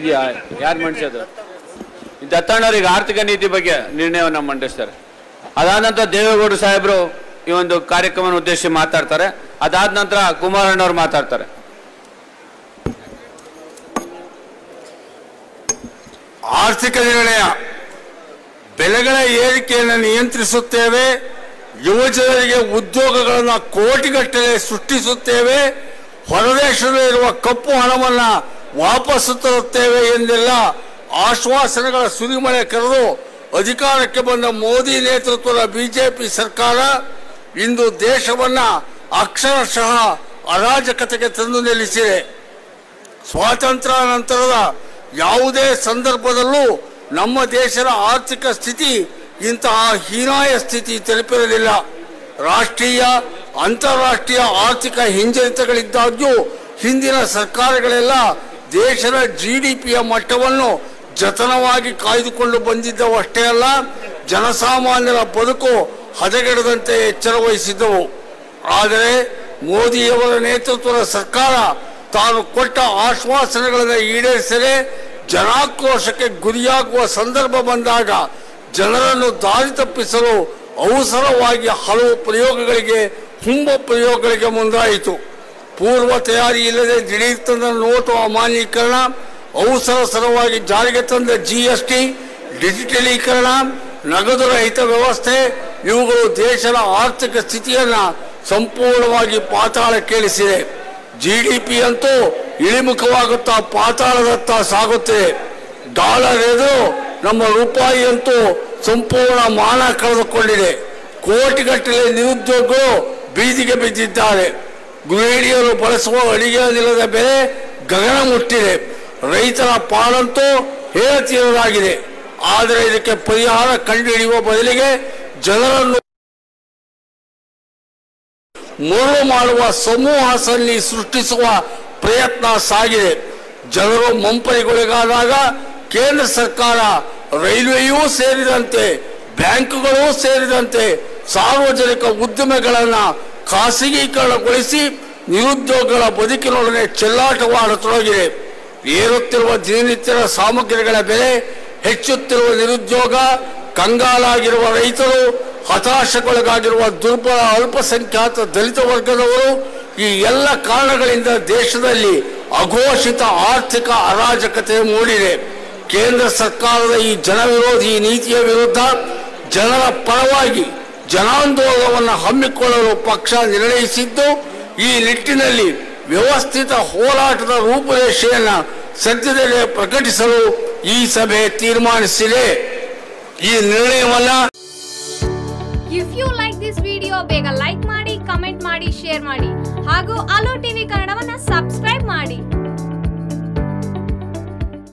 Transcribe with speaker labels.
Speaker 1: ಇದೆಯಾ ಯಾರು ಮಂಡಿಸೋದು ಈ ದತ್ತಣ್ಣವ್ರಿಗೆ ಆರ್ಥಿಕ ನೀತಿ ಬಗ್ಗೆ ನಿರ್ಣಯವನ್ನು ಮಂಡಿಸ್ತಾರೆ ಅದಾದ ನಂತರ ದೇವೇಗೌಡ ಸಾಹೇಬರು ಈ ಒಂದು ಕಾರ್ಯಕ್ರಮವನ್ನು ಉದ್ದೇಶಿಸಿ ಮಾತಾಡ್ತಾರೆ ಅದಾದ ನಂತರ ಕುಮಾರಣ್ಣವ್ರು ಮಾತಾಡ್ತಾರೆ
Speaker 2: ಆರ್ಥಿಕ ನಿರ್ಣಯ ಬೆಲೆಗಳ ಏರಿಕೆಯನ್ನು ನಿಯಂತ್ರಿಸುತ್ತೇವೆ ಯುವಜನರಿಗೆ ಉದ್ಯೋಗಗಳನ್ನು ಕೋಟಿಗಟ್ಟಲೆ ಸೃಷ್ಟಿಸುತ್ತೇವೆ ಹೊರದೇಶದಲ್ಲಿರುವ ಕಪ್ಪು ಹಣವನ್ನು ವಾಪಸ್ಸು ತರುತ್ತೇವೆ ಎಂದೆಲ್ಲ ಆಶ್ವಾಸನೆಗಳ ಸುರಿಮಳೆ ಕರೆದು ಅಧಿಕಾರಕ್ಕೆ ಬಂದ ಮೋದಿ ನೇತೃತ್ವದ ಬಿಜೆಪಿ ಸರ್ಕಾರ ಇಂದು ದೇಶವನ್ನ ಅಕ್ಷರಶಃ ಅರಾಜಕತೆಗೆ ತಂದು ನಿಲ್ಲಿಸಿದೆ ಸ್ವಾತಂತ್ರ್ಯ ನಂತರದ ಯಾವುದೇ ಸಂದರ್ಭದಲ್ಲೂ ನಮ್ಮ ದೇಶದ ಆರ್ಥಿಕ ಸ್ಥಿತಿ ಇಂತಹ ಹೀನಾಯ ಸ್ಥಿತಿ ತಲುಪಿರಲಿಲ್ಲ ರಾಷ್ಟ್ರೀಯ ಅಂತಾರಾಷ್ಟ್ರೀಯ ಆರ್ಥಿಕ ಹಿಂಜರಿತಗಳಿದ್ದಾಗ್ಯೂ ಹಿಂದಿನ ಸರ್ಕಾರಗಳೆಲ್ಲ ದೇಶದ ಜಿಡಿಪಿಯ ಮಟ್ಟವನ್ನು ಜತನವಾಗಿ ಕಾಯ್ದುಕೊಂಡು ಬಂದಿದ್ದವಷ್ಟೇ ಅಲ್ಲ ಜನಸಾಮಾನ್ಯರ ಬದುಕು ಹದಗೆಡದಂತೆ ಎಚ್ಚರ ವಹಿಸಿದ್ದವು ಆದರೆ ಮೋದಿಯವರ ನೇತೃತ್ವದ ಸರ್ಕಾರ ತಾನು ಕೊಟ್ಟ ಆಶ್ವಾಸನೆಗಳನ್ನು ಈಡೇರಿಸದೆ ಜನಾಕ್ರೋಶಕ್ಕೆ ಗುರಿಯಾಗುವ ಸಂದರ್ಭ ಬಂದಾಗ ಜನರನ್ನು ದಾರಿ ತಪ್ಪಿಸಲು ಅವಸರವಾಗಿ ಹಲವು ಪ್ರಯೋಗಗಳಿಗೆ ಹುಂಬ ಪ್ರಯೋಗಗಳಿಗೆ ಮುಂದಾಯಿತು ಪೂರ್ವ ತಯಾರಿ ಇಲ್ಲದೆ ದಿಢೀರ್ ತಂದ ನೋಟು ಅಮಾನ್ಯೀಕರಣ ಅವಸರ ಸರವಾಗಿ ಜಾರಿಗೆ ತಂದ ಜಿಎಸ್ಟಿ ಡಿಜಿಟಲೀಕರಣ ನಗದು ರಹಿತ ವ್ಯವಸ್ಥೆ ಇವುಗಳು ದೇಶದ ಆರ್ಥಿಕ ಸ್ಥಿತಿಯನ್ನ ಸಂಪೂರ್ಣವಾಗಿ ಪಾತಾಳಕ್ಕೇಳಿಸಿದೆ ಜಿಡಿಪಿ ಅಂತೂ ಇಳಿಮುಖವಾಗುತ್ತಾ ಪಾತಾಳದತ್ತ ಸಾಗುತ್ತಿದೆ ಡಾಲರ್ ಎದುರು ನಮ್ಮ ರೂಪಾಯಿ ಅಂತೂ ಸಂಪೂರ್ಣ ಮಾನ ಕಳೆದುಕೊಂಡಿದೆ ಕೋಟಿಗಟ್ಟಲೆ ನಿರುದ್ಯೋಗಿಗಳು ಬೀದಿಗೆ ಬಿದ್ದಿದ್ದಾರೆ ಗೃಹಿಣಿಯರು ಬಳಸುವ ಅಡಿಗೆ ಅನಿಲದ ಬೆಲೆ ಗಗನ ಮುಟ್ಟಿದೆ ರೈತರ ಪಾಲಂತೂ ಹೇಳತೀರದಾಗಿದೆ ಆದರೆ ಇದಕ್ಕೆ ಪರಿಹಾರ ಕಂಡುಹಿಡಿಯುವ ಬದಲಿಗೆ ಜನರನ್ನು ಮುರುಳು ಮಾಡುವ ಸಮೂಹ ಸನ್ನಿ ಸೃಷ್ಟಿಸುವ ಪ್ರಯತ್ನ ಸಾಗಿದೆ ಜನರು ಮಂಪರಿಗೊಳಗಾದಾಗ ಕೇಂದ್ರ ಸರ್ಕಾರ ರೈಲ್ವೆಯೂ ಸೇರಿದಂತೆ ಬ್ಯಾಂಕುಗಳೂ ಸೇರಿದಂತೆ ಸಾರ್ವಜನಿಕ ಉದ್ದಿಮೆಗಳನ್ನು ಖಾಸಗೀಕರಣಗೊಳಿಸಿ ನಿರುದ್ಯೋಗಗಳ ಬದುಕಿನೊಡನೆ ಚೆಲ್ಲಾಟವಾಡತೊಡಗಿದೆ ಏರುತ್ತಿರುವ ದಿನನಿತ್ಯದ ಸಾಮಗ್ರಿಗಳ ಬೆಲೆ ಹೆಚ್ಚುತ್ತಿರುವ ನಿರುದ್ಯೋಗ ಕಂಗಾಲಾಗಿರುವ ರೈತರು ಹತಾಶೆಗೊಳಗಾಗಿರುವ ದುರ್ಬಲ ಅಲ್ಪಸಂಖ್ಯಾತ ದಲಿತ ವರ್ಗದವರು ಈ ಎಲ್ಲ ಕಾರಣಗಳಿಂದ ದೇಶದಲ್ಲಿ ಅಘೋಷಿತ ಆರ್ಥಿಕ ಅರಾಜಕತೆ ಮೂಡಿದೆ ಕೇಂದ್ರ ಸರ್ಕಾರದ ಈ ಜನವಿರೋಧಿ ನೀತಿಯ ವಿರುದ್ಧ ಜನರ ಪರವಾಗಿ ಜನಾಂದೋಲನವನ್ನು ಹಮ್ಮಿಕೊಳ್ಳಲು ಪಕ್ಷ ನಿರ್ಣಯಿಸಿದ್ದು ಈ ನಿಟ್ಟಿನಲ್ಲಿ ವ್ಯವಸ್ಥಿತ ಹೋರಾಟದ ರೂಪುರೇಷೆಯನ್ನು ಸದ್ಯದಲ್ಲೇ ಪ್ರಕಟಿಸಲು ಈ ಸಭೆ ತೀರ್ಮಾನಿಸಿದೆ ಈ ನಿರ್ಣಯವನ್ನ
Speaker 3: if you like this video ಬೇಗ ಲೈಕ್ ಮಾಡಿ ಕಮೆಂಟ್ ಮಾಡಿ ಶೇರ್ ಮಾಡಿ ಹಾಗೂ ಅಲೋ ಟಿವಿ ಕನ್ನಡವನ್ನ ಸಬ್ಸ್ಕ್ರೈಬ್ ಮಾಡಿ